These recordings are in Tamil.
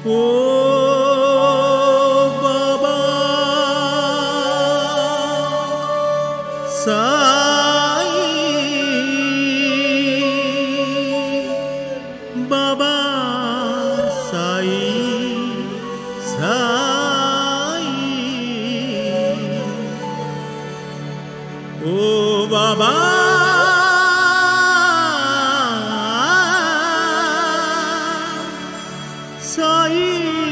ஓ பாபா சாயி பாபா சாயி சாயி ஓ பாபா சாயி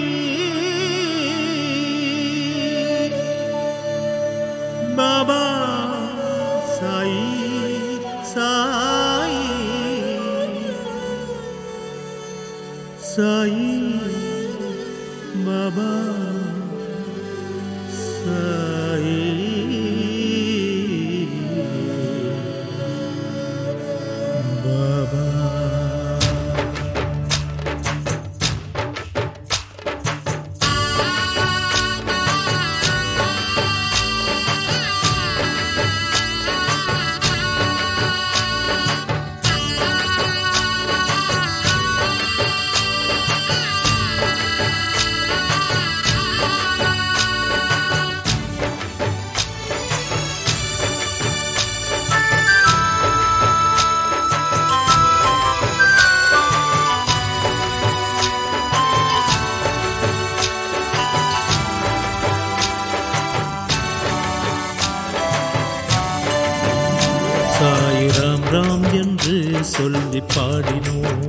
பாபா சாயி சாயி சாயி பாபா சாயி பாபா சாய் ராம் ராம் என்று சொல்லி பாடினோம்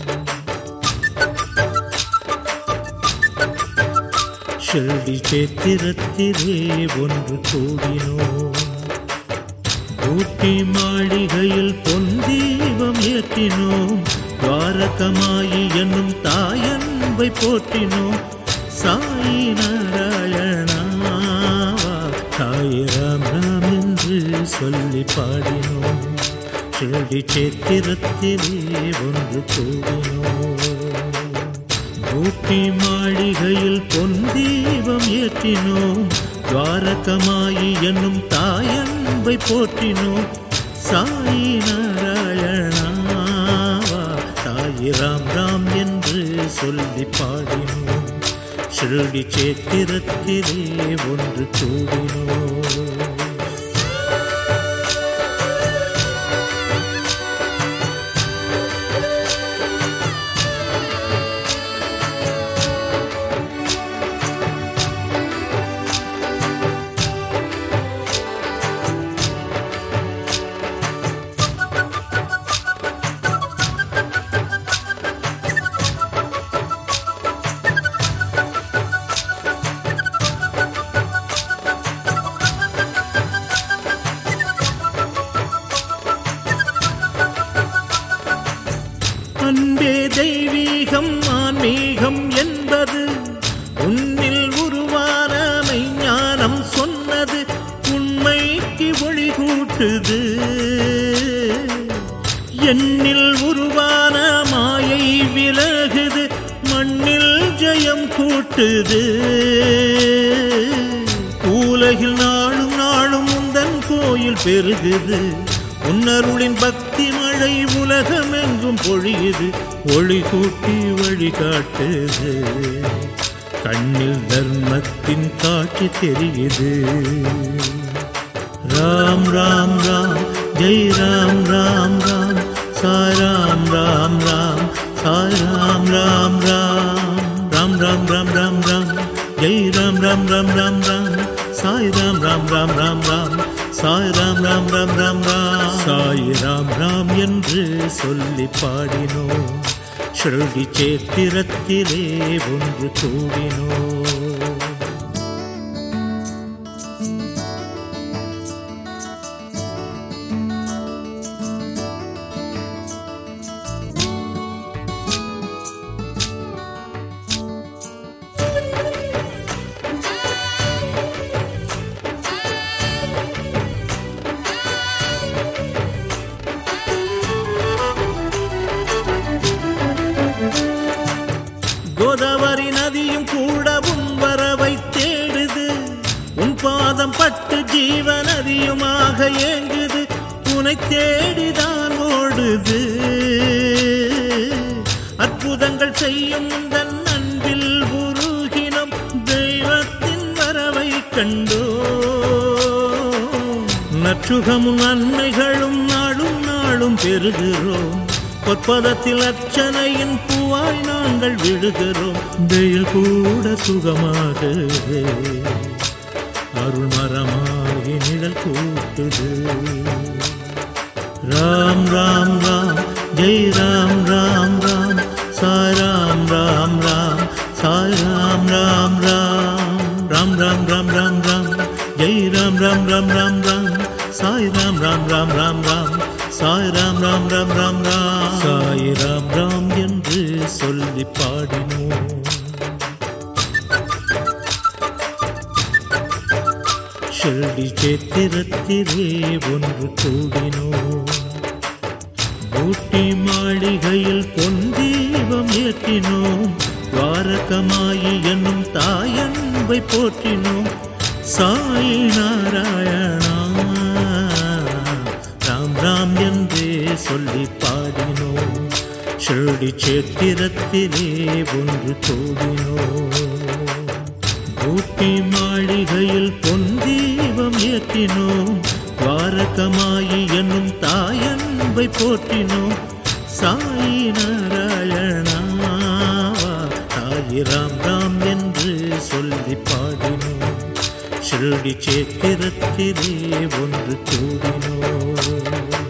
ஷிரடி சேத்திரத்திலே ஒன்று கூடினோம் ஊட்டி மாளிகையில் பொன் தீபம் ஏற்றினோம் துவாரகமாயி என்னும் தாயன்பை போற்றினோம் சாயி நாராயணா சாய் ராம் ராம் என்று சொல்லி பாடினோம் ஷிரடி சேத்திரத்திலே ஒன்று கூடினோம் ஊட்டி மாளிகையில் பொன் தீபம் ஏற்றினோம் துவாரகமாயி என்னும் தாயன்பை போற்றினோம் சாயி நாராயணாவா சாயி ராம் ராம் என்று சொல்லி பாடினோம் ஷிரடி சேத்திரத்திலே ஒன்று கூடினோம் அன்பே தெய்வீகம் ஆன்மீகம் என்பது உன்னில் உருவான மெய்ஞானம் சொன்னது உண்மைக்கு ஒளி கூட்டுது என்னில் உருவான மாயை விலகுது மண்ணில் ஜெயம் கூட்டுது உலகில் நாளும் நாளும் உந்தன் கோயில் பெருகுது உன்னருளின் பக்தி மழை உலகமெங்கும் பொழியுது ஒளி கூட்டி வழிகாட்டுது கண்ணில் தர்மத்தின் காட்சி தெரியுது ராம் ராம் ராம் ஜெய் ராம் ராம் ராம் சாய் ராம் ராம் ராம் சாய் ராம் ராம் ராம் ராம் ராம் ராம் ராம் ராம் ஜெய் ராம் ராம் ராம் ராம் ராம் சாய் ராம் ராம் ராம் ராம் ராம் சாய் ராம் ராம் ராம் ராம் ராம் சாய் ராம் ராம் என்று சொல்லி பாடினோம் ஷிரடி சேத்திரத்திலே ஒன்று கூடினோம் கோதாவரி நதியும் கூட உன் வரவை தேடுது உன் பாதம் பட்டு ஜீவ நதியுமாக ஏங்குது உனை தேடிதான் ஓடுது அற்புதங்கள் செய்யும் தன் அன்பில் கண்டோம் நற்றுகமும் நன்மைகளும் நாளும் நாளும் பெறுகிறோம் பொற்பதத்தில் அர்ச்சனையின் பூவாய் நாங்கள் விழுகிறோம் வெயில் கூட சுகமாக அருள் மரமாகி நிழல் கூட்டுது ராம் ராம் ராம் ஜெய் ராம் ராம் ராம் சாய் ராம் ராம் ராம் சாய் ராம் ராம் ராம் ராம் ராம் ராம் ராம் ராம் ஜெய் ராம் ராம் ராம் ராம் ராம் சாய் ராம் ராம் ராம் ராம் ராம் சாய் ராம் ராம் ராம் ராம் ராம் சாய் ராம் ராம் என்று சொல்லி பாடினோம் ஷிரடி சேத்திரத்திலே ஒன்று கூடினோம் ஊட்டி மாளிகையில் பொன் தீபம் ஏற்றினோம் துவாரகமாயி என்னும் தாயன்பை போற்றினோம் சாய் நாராயணா ராம் ராம் என்றே சொல்லி பாடினோம் ஷிரடி சேத்திரத்திலே ஒன்று கூடினோம் ஊட்டி மாளிகையில் பொன் தீபம் ஏற்றினோம் துவாரகமாயி என்னும் தாயன்பை போற்றினோம் சாயி நாராயணா தாயி ராம் ராம் என்று சொல்லி பாடினோம் ஷிரடி சேத்திரத்திலே ஒன்று கூடினோம்